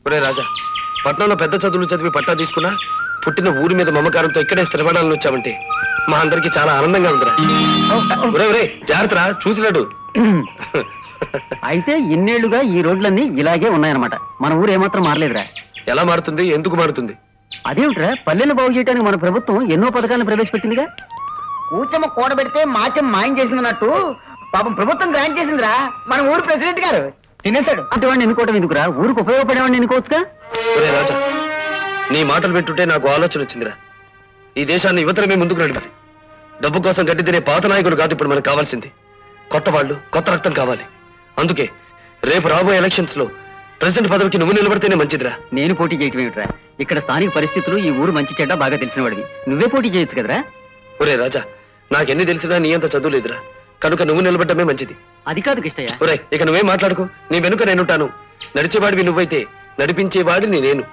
ఒరే రాజా పట్నంలో పెద్ద చదువులు చదివి పట్టా తీసుకున్నా పుట్టిన ఊరి మీద మమకారంతో ఇక్కడే స్థిరపడాలని వచ్చామంటే మా అందరికి చాలా ఆనందంగా ఉందిరా ఒరే ఒరే జాగ్రత్తరా చూసినాడు అయితే ఇన్నేళ్లుగా ఈ రోడ్లన్నీ ఇలాగే ఉన్నాయన్నమాట మన ఊరు ఏమాత్రం మారలేదురా ఎలా మారుతుంది ఎందుకు మారుతుంది అదేమిట్రా పల్లెలు బాగు చేయడానికి మన ప్రభుత్వం ఎన్నో పథకాలను ప్రవేశపెట్టిందిగా కూచమ్మ కూడబెడితే మాచం మాయం చేసిందన్నట్టు పాపం ప్రభుత్వం గ్రాంట్ చేసిందిరా మన ఊరు ప్రెసిడెంట్ గారు తినేశాడు అంటే వాడిని ఎన్నుకోవడం ఎందుకురా ఊరికి ఉపయోగపడేవాడిని ఎన్నుకోవచ్చుగా ఒరే రాజా నీ మాటలు పెట్టుంటే నాకు ఆలోచన వచ్చిందిరా ఈ దేశాన్ని యువతరమే ముందుకు నడపాలి డబ్బు కోసం గడ్డి తినే పాత నాయకులు కాదు ఇప్పుడు మనకు కావాల్సింది కొత్త వాళ్ళు కొత్త రక్తం కావాలి అందుకే రేపు రాబోయే ఎలక్షన్స్ లో ప్రెసిడెంట్ పదవికి నువ్వు నిలబడితేనే మంచిదిరా నేను పోటీ చేయటం ఏమిట్రా ఇక్కడ స్థానిక పరిస్థితులు ఈ ఊరు మంచి చెడ్డ బాగా తెలిసిన వాడివి నువ్వే పోటీ చేయొచ్చు కదరా ఒరే రాజా నాకెన్ని తెలిసినా నీ అంత చదువు లేదురా కనుక నువ్వు నిలబడటమే మంచిది అది కాదు కిష్టయ్య ఒరే ఇక నువ్వేం మాట్లాడుకో నీ వెనుక నేనుంటాను నడిచేవాడివి నువ్వైతే నడిపించేవాడిని నేను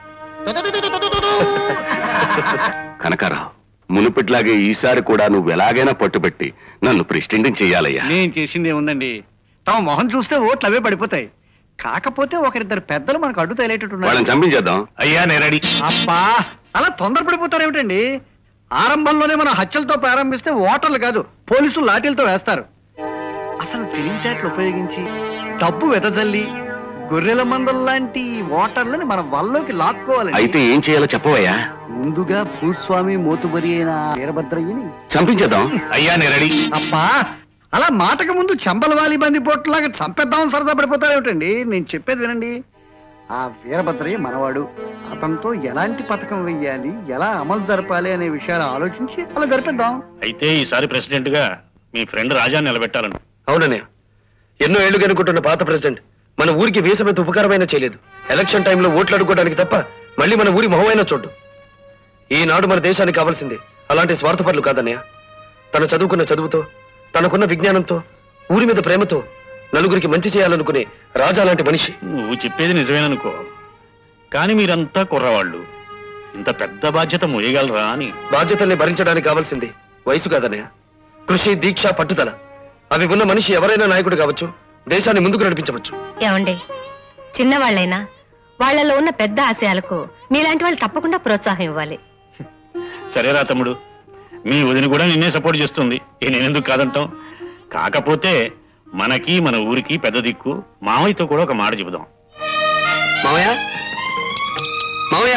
కనకారావు మునుపిట్లాగే ఈసారి కూడా నువ్వు ఎలాగైనా పట్టుబట్టి నన్ను ప్రెసిడెంట్ చెయ్యాలయ్యా నేను చేసింది ఏముందండి తమ మొహం చూస్తే ఓట్లు అవే పడిపోతాయి కాకపోతే ఒకరిద్దరు పెద్దలు మనకు అడ్డు వాళ్ళని తేలేటట్టున్నారు చంపించేద్దాం అయ్యా నేను రెడీ అబ్బా అలా తొందరపడిపోతారు ఏమిటండి ఆరంభంలోనే మనం హత్యలతో ప్రారంభిస్తే ఓటర్లు కాదు పోలీసులు లాఠీలతో వేస్తారు అసలు తెలివితేటలు ఉపయోగించి డబ్బు వెదజల్లి గొర్రెల మందల లాంటి ఓటర్లని మన వల్లోకి లాక్కోవాలి అయితే ఏం చేయాలో చెప్పవయ్యా ముందుగా భూస్వామి మోతుబరి అయిన వీరభద్రయ్యని చంపించేద్దాం అయ్యా నేను రెడీ అబ్బా అలా మాటకు ముందు చంబలవాలి బంది పోట్లాగా చంపేద్దామని సరదా పడిపోతారేమిటండి నేను చెప్పేది వినండి ఆ వీరభద్రయ్య మనవాడు అతనితో ఎలాంటి పథకం వెయ్యాలి ఎలా అమలు జరపాలి అనే విషయాలు ఆలోచించి అలా జరిపిద్దాం అయితే ఈసారి ప్రెసిడెంట్ గా మీ ఫ్రెండ్ రాజా నిలబెట్టాలను అవుననే ఎన్నో ఏళ్లు కనుకుంటున్న పాత ప్రెసిడెంట్ మన ఊరికి వీసమైతే ఉపకారమైనా చేయలేదు ఎలక్షన్ టైంలో ఓట్లు అడుక్కోవడానికి తప్ప మళ్ళీ మన ఊరి మొహమైనా చూడ్డు ఈనాడు మన దేశానికి కావాల్సింది అలాంటి స్వార్థపరులు కాదన్నయ్య తను చదువుకున్న చదువుతో తనకున్న విజ్ఞానంతో ఊరి మీద ప్రేమతో నలుగురికి మంచి చేయాలనుకునే రాజా లాంటి మనిషి నువ్వు చెప్పేది నిజమేననుకో కానీ మీరంతా కుర్రవాళ్ళు ఇంత పెద్ద బాధ్యత మోయగలరా అని బాధ్యతల్ని భరించడానికి కావాల్సింది వయసు కాదన్నయ్య కృషి దీక్ష పట్టుదల అవి ఉన్న మనిషి ఎవరైనా నాయకుడు కావచ్చు దేశాన్ని ముందుకు నడిపించవచ్చు ఏమండి చిన్నవాళ్ళైనా వాళ్ళలో ఉన్న పెద్ద ఆశయాలకు మీలాంటి వాళ్ళు తప్పకుండా ప్రోత్సాహం ఇవ్వాలి సరేరా తమ్ముడు మీ వదిన కూడా నిన్నే సపోర్ట్ చేస్తుంది ఏ నేనెందుకు కాదంటాం కాకపోతే మనకి మన ఊరికి పెద్ద దిక్కు మామయ్యతో కూడా ఒక మాట చెబుదాం మామయ్య మామయ్య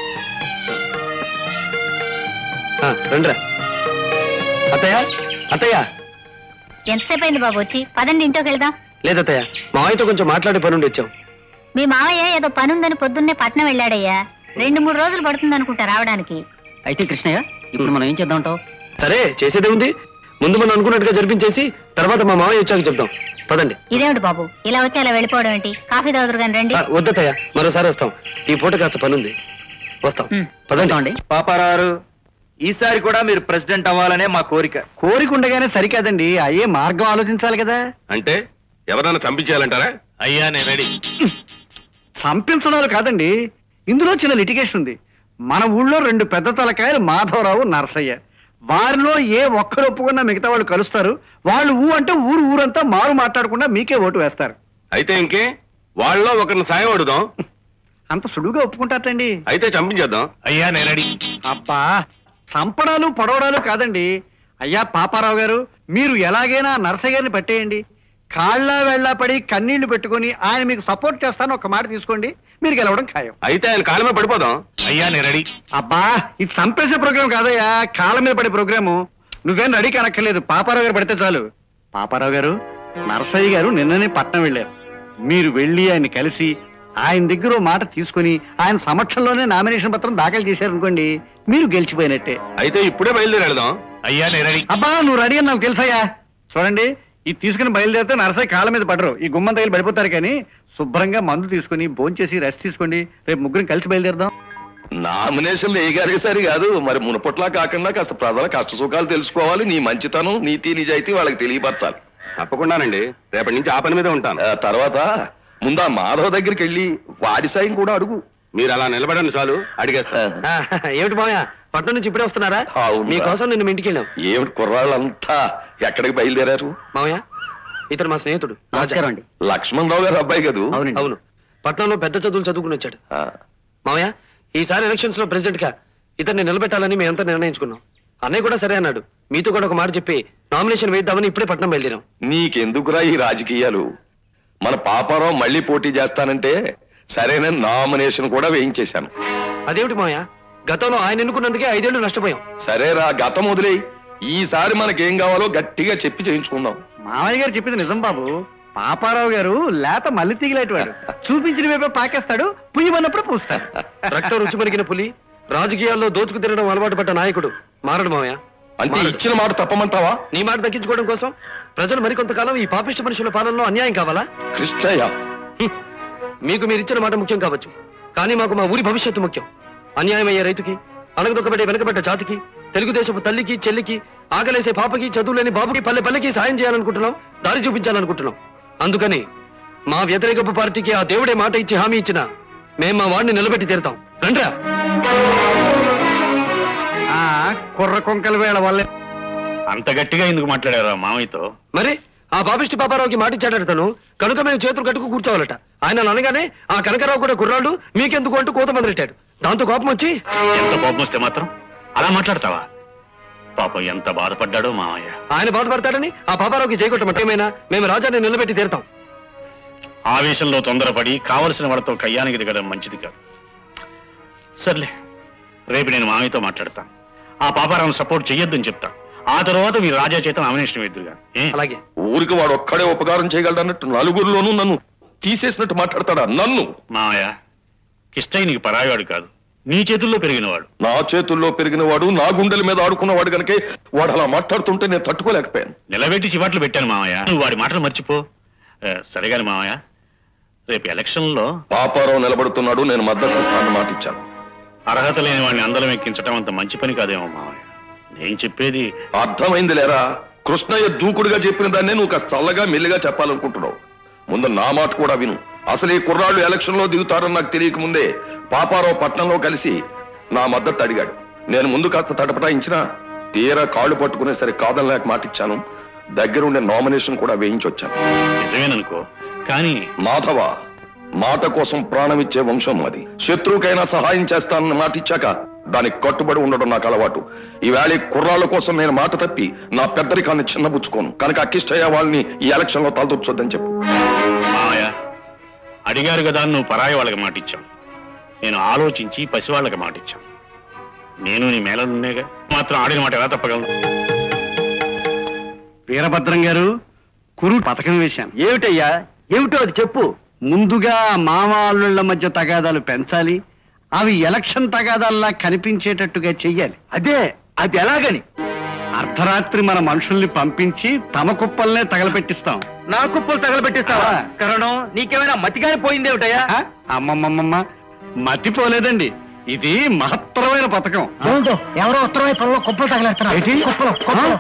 ఆ, రండిరా అత్తయ్య అత్తయ్య ఎంతసేపు అయింది బాబు వచ్చి పదండి ఇంట్లోకి వెళ్దాం లేదత్తయ్య మామయ్యతో కొంచెం మాట్లాడే పని ఉండి వచ్చాం మీ మావయ్య ఏదో పనుందని పొద్దున్నే పట్నం వెళ్ళాడయ్యా రెండు మూడు రోజులు పడుతుంది అనుకుంటా రావడానికి అయితే కృష్ణయ్య ఇప్పుడు మనం ఏం చేద్దామంటావు సరే చేసేదే ఉంది ముందు మనం అనుకున్నట్టుగా జరిపించేసి తర్వాత మా మామయ్య వచ్చాక చెప్దాం పదండి ఇదేమిటి బాబు ఇలా వచ్చి అలా వెళ్ళిపోవడం ఏంటి కాఫీ తాగుదురు కానీ రండి ఆ, వద్దత్తయ్య మరోసారి వస్తాం ఈ పూట కాస్త పని ఉంది వస్తాం పదండి అండి పాపారావు ఈసారి కూడా మీరు ప్రెసిడెంట్ అవ్వాలనే మా కోరిక కోరిక ఉండగానే సరికాదండి అయ్యే మార్గం ఆలోచించాలి కదా అంటే ఎవరన్నా చంపించేయాలంటారా అయ్యా నేను రెడీ చంపించడాలు కాదండి ఇందులో చిన్న లిటిగేషన్ ఉంది మన ఊళ్ళో రెండు పెద్ద తలకాయలు మాధవరావు నరసయ్య వారిలో ఏ ఒక్కరు ఒప్పుకున్నా మిగతా వాళ్ళు కలుస్తారు వాళ్ళు ఊ అంటే ఊరు ఊరంతా మారు మాట్లాడకుండా మీకే ఓటు వేస్తారు అయితే ఇంకే వాళ్ళలో ఒకరిని సాయం అడుగుదాం అంత సుడుగా ఒప్పుకుంటారటండి అయితే చంపించేద్దాం అయ్యా నేను రెడీ అబ్బా చంపడాలు పొడవడాలు కాదండి అయ్యా పాపారావు గారు మీరు ఎలాగైనా నరసయ్య గారిని పట్టేయండి కాళ్ళ వెళ్ళా పడి కన్నీళ్లు పెట్టుకొని ఆయన మీకు సపోర్ట్ చేస్తాను ఒక మాట తీసుకోండి మీరు గెలవడం ఖాయం అయితే ఆయన కాలమే పడిపోదాం అయ్యా నేను రెడీ అబ్బా ఇది చంపేసే ప్రోగ్రాం కాదయ్యా కాళ్ళ మీద పడే ప్రోగ్రాము నువ్వేం రెడీ కనక్కర్లేదు పాపారావు గారు పడితే చాలు పాపారావు గారు నరసయ్య గారు నిన్ననే పట్నం వెళ్ళారు మీరు వెళ్ళి ఆయన కలిసి ఆయన దగ్గర ఓ మాట తీసుకొని ఆయన సమక్షంలోనే నామినేషన్ పత్రం దాఖలు చేశారనుకోండి మీరు గెలిచిపోయినట్టే అయితే ఇప్పుడే బయలుదేరి వెళదాం అయ్యా నేను రెడీ అబ్బా నువ్వు రెడీ అని నాకు తెలుసయ్యా చూడండి ఇది తీసుకుని బయలుదేరితే నరసయ్య కాళ్ళ మీద పడరు ఈ గుమ్మం తగిలి పడిపోతారు కానీ శుభ్రంగా మందు తీసుకుని భోంచేసి రెస్ట్ తీసుకోండి రేపు ముగ్గురం కలిసి బయలుదేరదాం నామినేషన్లు ఏ గారికి సరి కాదు మరి మునపట్లా కాకుండా కాస్త ప్రజల కష్ట సుఖాలు తెలుసుకోవాలి నీ మంచితనం నీతి నిజాయితీ వాళ్ళకి తెలియపరచాలి తప్పకుండానండి రేపటి నుంచి ఆ పని మీద ఉంటాను తర్వాత ముందు ఆ మాధవ్ దగ్గరికి వెళ్ళి వాడి సాయం కూడా అడుగు మీరు అలా నిలబడండి చాలు అడిగేస్తా ఆ, ఏమిటి మామయ్య పట్నం నుంచి ఇప్పుడే వస్తున్నారా అవునురా. మీకోసం నిన్ను మీ ఇంటికి వెళ్ళాం ఏమిటి కుర్రాళ్ళంతా ఎక్కడికి బయలుదేరారు మామయ్య ఇతను మా స్నేహితుడు రాజా. నమస్కారం అండి లక్ష్మణ్ రావు గారు అబ్బాయి కదూ అవునండి అవును పట్నంలో పెద్ద చదువులు చదువుకుని వచ్చాడు మామయ్య ఈసారి ఎలక్షన్స్ లో ప్రెసిడెంట్ గా ఇతన్ని నిలబెట్టాలని మేమంతా నిర్ణయించుకున్నాం అన్నయ్య కూడా సరే అన్నాడు మీతో కూడా ఒక మాట చెప్పి నామినేషన్ వేద్దామని ఇప్పుడే పట్నం బయలుదేరాం నీకెందుకురా ఈ రాజకీయాలు మన పాపారావు మళ్ళీ పోటీ చేస్తానంటే సరైన నామినేషన్ కూడా వేయించేశాను అదేమిటి మామయ్య గతంలో ఆయన ఎన్నుకున్నందుకే ఐదేళ్లు నష్టపోయాం సరేరా గతం వదిలేయి ఈసారి మనకేం కావాలో గట్టిగా చెప్పి చేయించుకుందాం మామయ్య గారు చెప్పింది నిజం బాబు పాపారావు గారు లేత మల్లి తీగలేటివాడు చూపించిన వైపే పాకేస్తాడు పుయ్యమన్నప్పుడు పూస్తాడు రక్తం రుచి మరిగిన పులి రాజకీయాల్లో దోచుకు తినడం అలవాటు పడ్డ నాయకుడు మారడు మామయ్య అంటే ఇచ్చిన మాట తప్పమంటావా నీ మాట దక్కించుకోవడం కోసం ప్రజలు మరికొంతకాలం ఈ పాపిష్ట మనుషుల పాలనలో అన్యాయం కావాలా కృష్ణయ్య హ్మ్. మీకు మీరు ఇచ్చిన మాట ముఖ్యం కావచ్చు కానీ మాకు మా ఊరి భవిష్యత్తు ముఖ్యం అన్యాయం అయ్యే రైతుకి అణగదొక్కబడే వెనకబడ్డ జాతికి తెలుగుదేశపు తల్లికి చెల్లికి ఆకలేసే పాపకి చదువులేని బాబుకి పల్లె పల్లెకి సాయం చేయాలనుకుంటున్నాం దారి చూపించాలనుకుంటున్నాం అందుకని మా వ్యతిరేకపు పార్టీకి ఆ దేవుడే మాట ఇచ్చి హామీ ఇచ్చిన మేం మా వాడిని నిలబెట్టి తీరుతాం రండ్రా ఆ కుర్ర కొంకల వేళ వల్లే అంత గట్టిగా ఎందుకు మాట్లాడారా మామయ్యతో మరి ఆ పాపిష్టి పాపారావుకి మాట ఇచ్చాడట తను కనుక మేము చేతులు కట్టుకు కూర్చోవాలట ఆయన అనగానే ఆ కనకరావు కూడా కుర్రాళ్ళు మీకెందుకు అంటూ కోత మొదలెట్టాడు దాంతో కోపం వచ్చి ఎంత కోపం వస్తే మాత్రం అలా మాట్లాడతావా పాపం ఎంత బాధపడ్డాడో మామయ్య ఆయన బాధపడతాడని ఆ పాపారావుకి చేయగొట్టమంటే ఏమైనా మేము రాజాని నిలబెట్టి తీరుతాం ఆవేశంలో తొందరపడి కావలసిన వాళ్ళతో కయ్యానికి దిగడం మంచిది కాదు సర్లే రేపు నేను మామయ్యతో మాట్లాడతాను ఆ పాపారావును సపోర్ట్ చెయ్యొద్దని చెప్తా ఆ తర్వాత మీరు రాజా చేత నామినేషన్ వేద్దురుగా ఏ? అలాగే ఊరికి వాడు ఒక్కడే ఉపకారం చేయగలడన్నట్టు నలుగురిలోనూ నన్ను తీసేసినట్టు మాట్లాడతాడా నన్ను మామయ్య కిష్టయ్య నీకు పరాయవాడు కాదు నీ చేతుల్లో పెరిగినవాడు నా చేతుల్లో పెరిగిన వాడు నా గుండెల మీద ఆడుకున్నవాడు కనుకే వాడు అలా మాట్లాడుతుంటే నేను తట్టుకోలేకపోయాను నిలబెట్టి చివాట్లు పెట్టాను మామయ్య నువ్వు వాడి మాటలు మర్చిపో ఆ, సరే గాని మామయ్య రేపు ఎలక్షన్లో పాపారావు నిలబడుతున్నాడు నేను మద్దతు ఇస్తానని మాట ఇచ్చాను అర్హత లేని వాడిని అందలం ఎక్కించడం అంత మంచి పని కాదేమో మామయ్య నేను చెప్పేది అర్థమైంది లేరా కృష్ణయ్య దూకుడుగా చెప్పిన దాన్నే నువ్వు కాస్త చల్లగా మెల్లిగా చెప్పాలనుకుంటున్నావు ముందు నా మాట కూడా విను అసలు ఈ కుర్రాళ్ళు ఎలక్షన్ లో దిగుతారని నాకు తెలియక ముందే పాపారావు పట్నంలో కలిసి నా మద్దతు అడిగాడు నేను ముందు కాస్త తటపటాయించినా తీరా కాళ్ళు పట్టుకునే సరే కాదనలేక మాట ఇచ్చాను దగ్గరుండే నామినేషన్ కూడా వేయించొచ్చాను నిజమేననుకో కానీ మాధవ మాట కోసం ప్రాణం ఇచ్చే వంశం అది శత్రువుకైనా సహాయం చేస్తానని మాట ఇచ్చాక దానికి కట్టుబడి ఉండడం నాకు అలవాటు ఈవేళ ఈ కుర్రాళ్ళ కోసం నేను మాట తప్పి నా పెద్దరికాన్ని చిన్నబుచ్చుకోను కనుక అక్కిష్టయ్య వాళ్ళని ఈ ఎలక్షన్ లో తలదొచ్చొద్దని చెప్పు మామయ్య అడిగారు కదా అని నువ్వు పరాయి వాళ్ళకి మాట ఇచ్చావు నేను ఆలోచించి పసివాళ్ళకి మాట ఇచ్చాను నేను నీ మేళనున్నేగా మాత్రం ఆడిన మాట ఎలా తప్పగలను వీరభద్రం గారు కురు పథకం వేశాను ఏమిటయ్యా ఏమిటో అది చెప్పు ముందుగా మామ అల్లుళ్ళ మధ్య తగాదాలు పెంచాలి అవి ఎలక్షన్ తగాదాల్లా కనిపించేటట్టుగా చెయ్యాలి అదే అది ఎలాగని అర్ధరాత్రి మన మనుషుల్ని పంపించి తమ కుప్పల్నే తగలపెట్టిస్తాం నా కుప్పలు తగలబెట్టిస్తావా ఆ. కరణం నీకేమైనా మతిగాని పోయిందేమిటయ్యా ఆ? అమ్మమ్మమ్మమ్మ మతిపోలేదండి ఇది మహత్తరమైన పథకం ఎవరో ఉత్తరం వైపులో కుప్పలు తగలేస్తున్నారు కుప్పలు కుప్పలు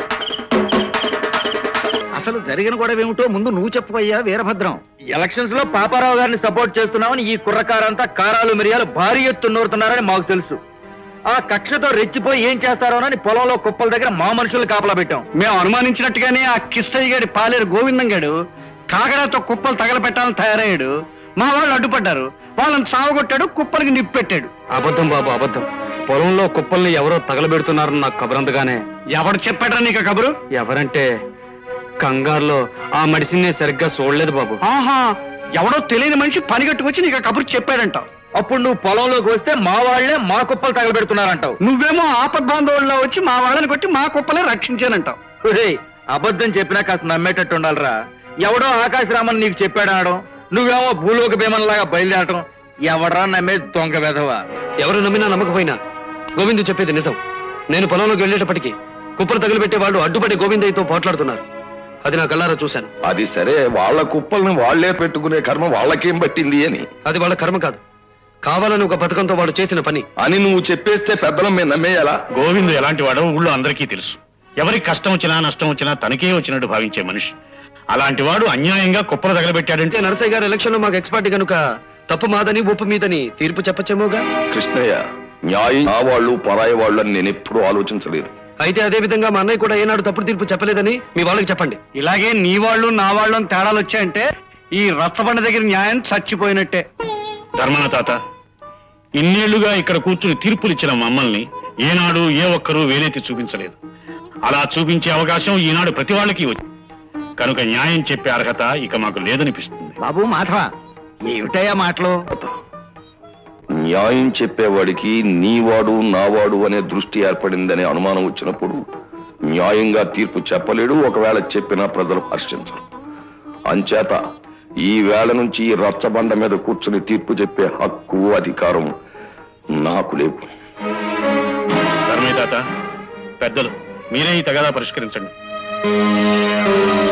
అసలు జరిగిన గొడవ ఏమిటో ముందు నువ్వు చెప్పవయ్యా వీరభద్రం ఎలక్షన్స్ లో పాపారావు గారిని సపోర్ట్ చేస్తున్నామని ఈ కుర్రకారంతా కారాలు మిరియాలు భారీ ఎత్తు నూరుతున్నారని మాకు తెలుసు ఆ కక్షతో రెచ్చిపోయి ఏం చేస్తారోనని పొలంలో కుప్పల దగ్గర మా మనుషులు కాపలా పెట్టాం మేము అనుమానించినట్టుగానే ఆ కిష్టయ్య గారి పాలేరు గోవిందం గాడు కాకడాతో కుప్పలు తగలపెట్టాలని తయారయ్యాడు మా వాళ్ళు అడ్డుపడ్డారు వాళ్ళని సావగొట్టాడు కుప్పలకి నిప్పు పెట్టాడు అబద్ధం బాబు అబద్ధం పొలంలో కుప్పల్ని ఎవరో తగలబెడుతున్నారని నాకు కబురంతగానే ఎవడు చెప్పాడ్రా నీకు ఆ కబురు ఎవరంటే కంగారులో ఆ మడిసిని సరిగ్గా చూడలేదు బాబు ఆహా ఎవడో తెలియని మనిషి పనిగట్టుకొచ్చి నీకు ఆ కబురు చెప్పాడంట అప్పుడు నువ్వు పొలంలోకి వస్తే మా వాళ్లే మా కుప్పలు తగలబెడుతున్నారంటావు నువ్వేమో ఆపద్ బాంధవుల్లో వచ్చి మా వాళ్ళని కొట్టి మా కుప్పలే రక్షించానంటావు ఒరేయ్, అబద్ధం చెప్పినా కాస్త నమ్మేటట్టు ఉండాలిరా ఎవడో ఆకాశరామన్ నీకు చెప్పాడనడం నువ్వేమో భూలోక భీమన్లాగా బయలుదేరటం ఎవడరా నమ్మే దొంగ వెధవా ఎవరు నమ్మినా నమ్మకపోయినా గోవిందు చెప్పేది నిజం నేను పొలంలోకి వెళ్ళేటప్పటికి కుప్పలు తగిలిపెట్టే వాళ్ళు అడ్డుపడి గోవిందయ్యతో పోట్లాడుతున్నారు అది నా కళ్ళారా చూశాను అది సరే వాళ్ళ కుప్పల్ని వాళ్లే పెట్టుకునే కర్మ వాళ్ళకేం పట్టింది అని అది వాళ్ళ కర్మ కాదు కావాలని ఒక పథకంతో వాడు చేసిన పని అని నువ్వు చెప్పేస్తే పెద్దలం మేము నమ్మేయాలా గోవిందు ఎలాంటి వాడో ఊళ్ళో అందరికీ తెలుసు ఎవరికి కష్టం వచ్చినా నష్టం వచ్చినా తనకే వచ్చినట్టు భావించే మనిషి అలాంటి వాడు అన్యాయంగా కుప్పలు తగలబెట్టాడంటే అంటే నరసయ్య గారు ఎలక్షన్ లో మాకు ఎక్స్పర్ట్ కనుక తప్పు మాదని ఒప్పు మీదని తీర్పు చెప్పచ్చేమోగా కృష్ణయ్య న్యాయం నా వాళ్ళు పరాయి వాళ్ళు అని నేను ఎప్పుడూ ఆలోచించలేదు అయితే అదే విధంగా మా అన్నయ్య కూడా ఏనాడు తప్పుడు తీర్పు చెప్పలేదని మీ వాళ్ళకి చెప్పండి ఇలాగే నీ వాళ్ళు నా వాళ్ళు అని తేడాలు వచ్చాయంటే ఈ రచ్చబండ దగ్గర న్యాయం చచ్చిపోయినట్టే ధర్మన తాత ఇన్నేళ్లుగా ఇక్కడ కూర్చుని తీర్పులు ఇచ్చిన మమ్మల్ని ఏనాడు ఏ ఒక్కరూ వేలెత్తి చూపించలేదు అలా చూపించే అవకాశం ఈనాడు ప్రతి వాళ్ళకి వచ్చింది కనుక న్యాయం చెప్పే అర్హత ఇక మాకు లేదనిపిస్తుంది బాబు మాధవ ఏమిటయ్యా మాటలు న్యాయం చెప్పేవాడికి నీవాడు నావాడు అనే దృష్టి ఏర్పడిందనే అనుమానం వచ్చినప్పుడు న్యాయంగా తీర్పు చెప్పలేడు ఒకవేళ చెప్పినా ప్రజలు హర్షించరు అంచేత ఈ వేళ నుంచి ఈ రచ్చబండ మీద కూర్చుని తీర్పు చెప్పే హక్కు అధికారం నాకు లేవు ధర్మయ్య తాత పెద్దలు మీరే ఈ తగాదా పరిష్కరించండి